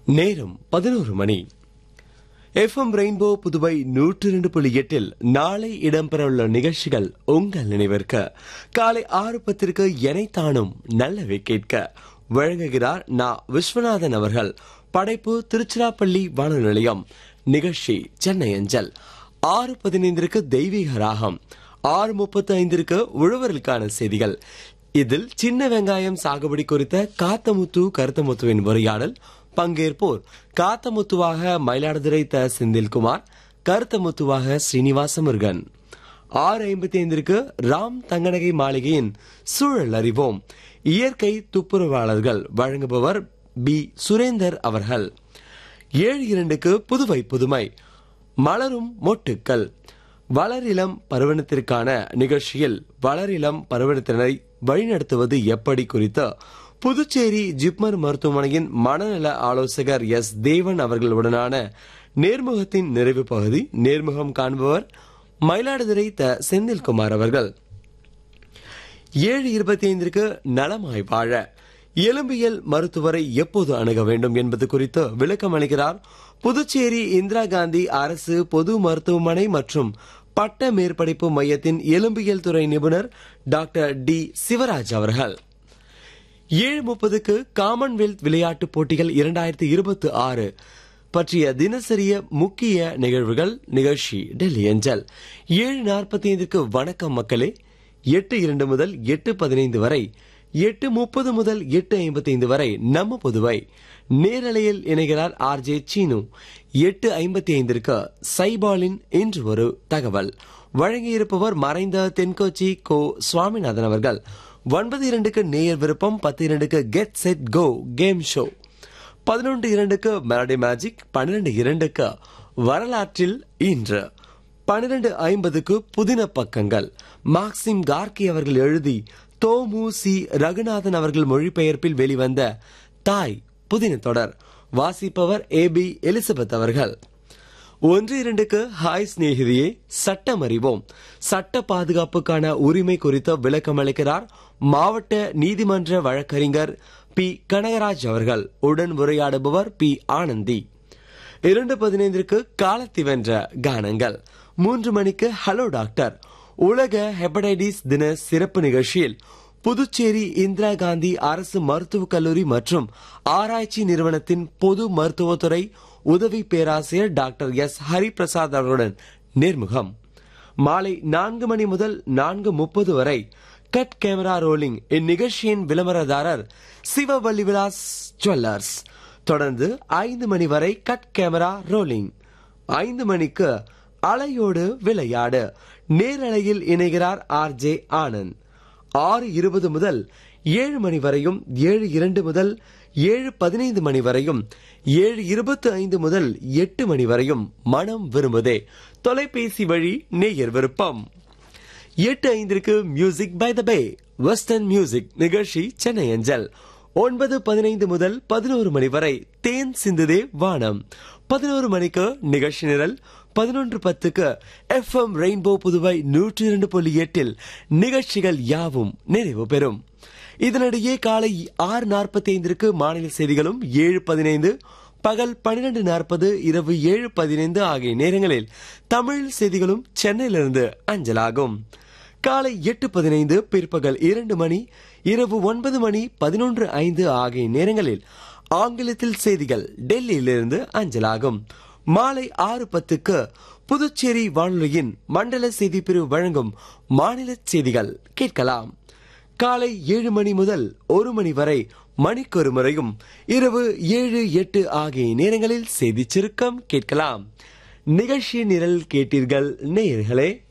நேரம் பதினோரு மணி FM rainbow Puduvai நூற்று இரண்டு புள்ளி எட்டில் நாளை இடம்பெறவுள்ள நிகழ்ச்சிகள் உங்கள் நினைவிற்கு காலை ஆறு பத்திற்கு எனைத்தானும் நல்லவை கேட்க வழங்குகிறார் நா விஸ்வநாதன் அவர்கள் படைப்பு திருச்சிராப்பள்ளி வானொலி நிலையம் நிகழ்ச்சி சென்னை அஞ்சல் ஆறு பதினைந்திற்கு தெய்வீக ராகம் ஆறு முப்பத்தி ஐந்திற்கு உழவர்களுக்கான செய்திகள் இதில் சின்ன வெங்காயம் சாகுபடி குறித்த காத்தமுத்து கருத்தமுத்துவின் உரையாடல் பங்கேற்போர் காத்தமுத்துவாக மயிலாடுதுறை த செந்தில்குமார் கருத்தமுத்துவாக ஸ்ரீனிவாச முருகன் ஆறு ஐம்பத்தி ஐந்திற்கு ராம் தங்கநகை மாளிகையின் சூழல் அறிவோம் இயற்கை துப்புரவாளர்கள் வழங்குபவர் பி சுரேந்தர் அவர்கள் ஏழு இரண்டுக்கு புதுவை புதுமை மலரும் மொட்டுக்கள் வளரிளம் பருவனத்திற்கான நிகழ்ச்சியில் வளரிளம் பருவனத்தினரை வழிநடத்துவது எப்படி குறித்து புதுச்சேரி ஜிப்மர் மருத்துவமனையின் மனநல ஆலோசகர் எஸ் தேவன் அவர்களுடனான நேர்முகத்தின் நிறைவு பகுதி நேர்முகம் காண்பவர் மயிலாடுதுறை த செந்தில்குமார் அவர்கள் ஏழு இருபத்தி ஐந்திற்கு நலமாய் வாழ எலும்பியல் மருத்துவரை எப்போது அணுக வேண்டும் என்பது குறித்து விளக்கம் அளிக்கிறார் புதுச்சேரி இந்திரா காந்தி அரசு பொது மருத்துவமனை மற்றும் பட்ட மேற்படிப்பு மையத்தின் எலும்பியல் துறை நிபுணர் டாக்டர் டி சிவராஜ் அவர்கள் ஏழு முப்பதுக்கு காமன்வெல்த் விளையாட்டுப் போட்டிகள் இரண்டாயிரத்தி இருபத்தி ஆறு பற்றிய தினசரிய முக்கிய நிகழ்வுகள் நிகழ்ச்சி டெல்லி அஞ்சல் ஏழு நாற்பத்தி ஐந்துக்கு வணக்கம் மக்களே எட்டு இரண்டு முதல் எட்டு பதினைந்து வரை எட்டு முப்பது முதல் எட்டு ஐம்பத்தி ஐந்து வரை நம்ம புதுவை நேரலையில் இணைகிறார் ஆர் ஜே சீனு எட்டு ஐம்பத்தி ஐந்திற்கு சைபாலின் இன்று ஒரு தகவல் வழங்கியிருப்பவர் மறைந்த தென்கோச்சி கோ சுவாமிநாதன் அவர்கள் ஒன்பது இரண்டுக்கு நேயர் விருப்பம் பத்து இரண்டுக்கு get set go game show பதினொன்று இரண்டுக்கு மெலடி மேஜிக் பன்னிரண்டு இரண்டுக்கு வரலாற்றில் இன்று பன்னிரண்டு ஐம்பதுக்கு புதின பக்கங்கள் மார்க்சிம் கார்கி அவர்கள் எழுதி தோமு சி ரகுநாதன் அவர்கள் மொழிபெயர்ப்பில் வெளிவந்த தாய் புதின தொடர் வாசிப்பவர் ஏ பி எலிசபெத் அவர்கள் ஒன்று இரண்டுக்கு ஹாய் சிநேகிதியே சட்டம் அறிவோம் சட்ட பாதுகாப்புக்கான உரிமை குறித்த விளக்கம் அளிக்கிறார் மாவட்ட நீதிமன்ற வழக்கறிஞர் பி கனகராஜ் அவர்கள் உடன் உரையாடுபவர் பி ஆனந்தி இரண்டு பதினைந்திற்கு காலத்தி வென்ற கானங்கள் மூன்று மணிக்கு ஹலோ டாக்டர் உலக ஹெப்படைட்டிஸ் தின சிறப்பு நிகழ்ச்சியில் புதுச்சேரி இந்திரா காந்தி அரசு மருத்துவக் கல்லூரி மற்றும் ஆராய்ச்சி நிறுவனத்தின் பொது மருத்துவத்துறை உதவி பேராசிரியர் டாக்டர் எஸ் ஹரிபிரசாத் அவர்களுடன் நேர்முகம் மாலை நான்கு மணி முதல் நான்கு முப்பது வரை கட் கேமரா ரோலிங் இந்நிகழ்ச்சியின் விளம்பரதாரர் சிவவல்லி விலாஸ் ஜுவல்லர்ஸ் தொடர்ந்து ஐந்து மணி வரை கட் கேமரா ரோலிங் ஐந்து மணிக்கு அலையோடு விளையாடு நேரலையில் இணைகிறார் ஆர் ஜே ஆனந்த் ஆறு இருபது முதல் ஏழு மணி வரையும் ஏழு இரண்டு முதல் ஏழு பதினைந்து மணி வரையும் ஏழு இருபத்தி ஐந்து முதல் எட்டு மணி வரையும் மனம் விரும்புதே தொலைபேசி வழி நேயர் விருப்பம் எட்டு ஐந்திற்கு music by the bay western music நிகழ்ச்சி சென்னை அஞ்சல் ஒன்பது பதினைந்து முதல் பதினோரு மணி வரை தேன் சிந்துதே வானம் பதினோரு மணிக்கு நிகழ்ச்சி நிரல் பதினொன்று பத்துக்கு எஃப் எம் ரெயின்போ புதுவை நூற்றி இரண்டு புள்ளி எட்டில் நிகழ்ச்சிகள் யாவும் நிறைவு பெறும் இதனிடையே காலை ஆறு நாற்பத்தி ஐந்திற்கு மாநில செய்திகளும் ஏழு பதினைந்து பகல் பன்னிரண்டு நாற்பது இரவு ஏழு பதினைந்து ஆகிய நேரங்களில் தமிழ் செய்திகளும் சென்னையிலிருந்து அஞ்சலாகும் காலை எட்டு பதினைந்து பிற்பகல் இரண்டு மணி இரவு ஒன்பது மணி பதினொன்று ஐந்து ஆகிய நேரங்களில் ஆங்கிலத்தில் செய்திகள் டெல்லியிலிருந்து அஞ்சலாகும் மாலை ஆறு பத்துக்கு புதுச்சேரி வானொலியின் மண்டல செய்தி பிரிவு வழங்கும் மாநில செய்திகள் கேட்கலாம் காலை ஏழு மணி முதல் ஒரு மணி வரை மணிக்கொரு முறையும் இரவு ஏழு எட்டு ஆகிய நேரங்களில் செய்தி சுருக்கம் கேட்கலாம் நிகழ்ச்சி நிரல் கேட்டீர்கள் நேயர்களே